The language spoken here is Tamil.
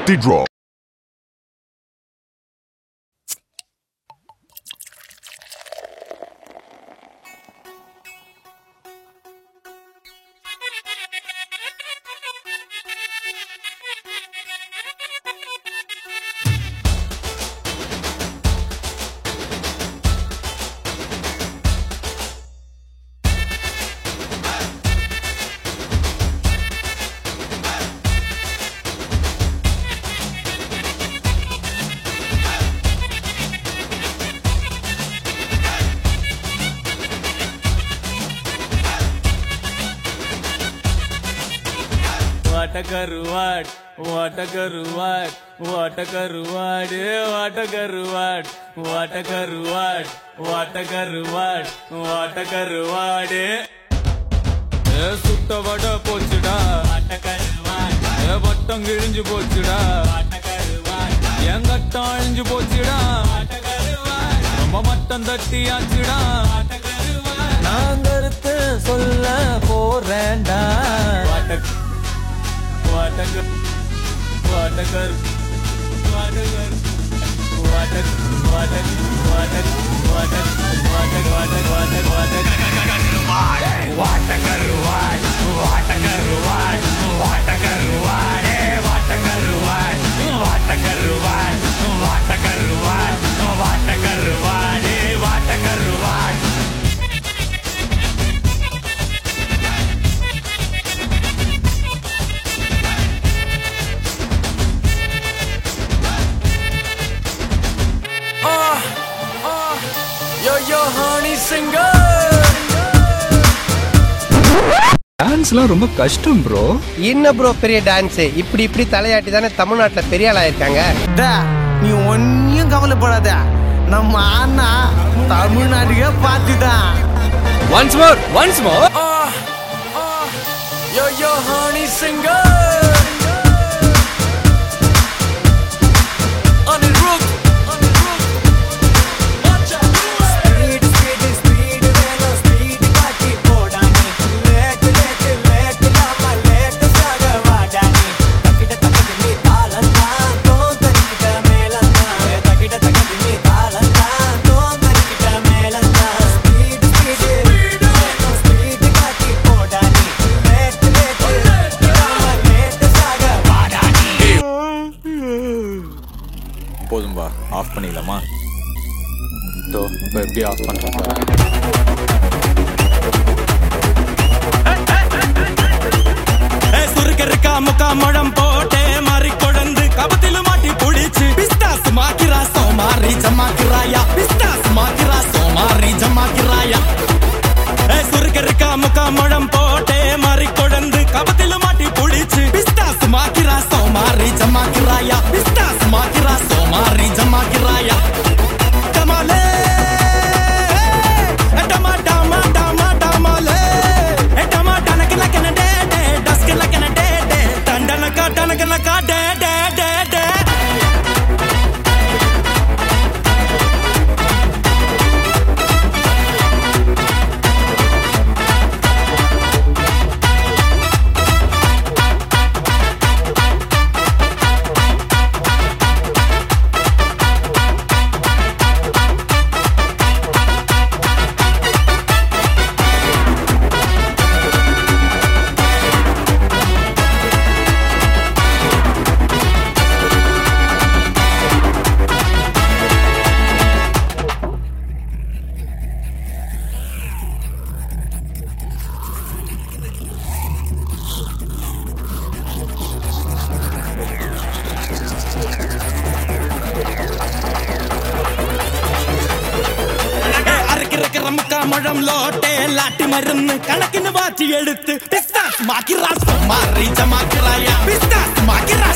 Party Drop. What a karuad, what a karuad, what a karuad, what a karuad, what a karuad, what a karuad, what a karuad. ஏ சுட்ட வட போச்சுடா ஏ வட்டம் கிழிஞ்சு போச்சுடா என் கட்டம் அழிஞ்சு போச்சுடா ரொம்ப மட்டம் தட்டியாச்சுடா நான் கருத்து சொல்ல போறேன்டா வாட்டகர் வாட்டகர் வாட்டகர் வாட்டக் வாட்டக் வாட்டக் வாட்டக் வாட்டக் வாட்டக் வாட்டக் வாட்டக் Yo yo honey singer டான்ஸ்லாம் ரொம்ப கஷ்டம் ப்ரோ என்ன ப்ரோ பெரிய டான்ஸ் இப்படி இப்படி தலையாட்டி தானே தமிழ்நாட்டுல பெரிய ஆளா இருக்காங்க டா நீ ஒன்னும் கவலைப்படாத நம்ம அண்ணா தமிழ்நாட்டுக்கே பார்த்துதான் once more once more Yo yo honey singer On the roof on the roof Watch out Speed speed speed வேணும் speed காட்டி போடானே லேட் லேட் லேட் லாமா லேட் சாக வாடானே தக்கிட தக்கிட நீ தாளந்தா தோந்தரிக்கிட்ட மேலந்தா தக்கிட தக்கிட நீ தாளந்தா தோந்தரிக்கிட்ட மேலந்தா ஸ்பீட் ஸ்பீட் வேணும் ஸ்பீட் காட்டி போடானே லேட் லேட் லாமா லேட் சாக வாடானே போதும்பா ஆஃப் பண்ணிடலாமா தோ இப்போ எப்படி ஆஃப் பண்ணுறேன் சுருக்க இருக்கா முக்கா முழம் போட்டே மாறி கொழுந்து கபத்தில மாட்டி புடிச்சு பிஸ்தாஸ் மாக்கிரா சோமாரி ஜமாக்கிராயா பிஸ்தாஸ் மாக்கிரா சோமாரி ஜமாக்கிராயா சுருக்க இருக்கா முக்கா முழம் போட்டே மாறி கொழுந்து கபத்தில மாட்டி புடிச்சு பிஸ்தாஸ் மாக்கிரா சோமாரி ஜமாக்கிராயா பிஸ்தாஸ் மாக்கிரா சோமாரி ஜமாக்கிராயா டமாலே டமா டமா டமா டமாலே டமா டனக்கு லக்கன டே டே டஸ்க்கு லக்கன டே டே டண்டனக்கா டனக்கனக்கா டே டே டே டே அறுக்கிறக்கிற முக்கா முழம் லோட்டே லாட்டி மருந்து கணக்குன்னு வாச்சி எடுத்து பிஸ்தாஸ் மாக்கிரா மாறி ஜமாக்கிராயா பிஸ்தாஸ் மாக்கிரா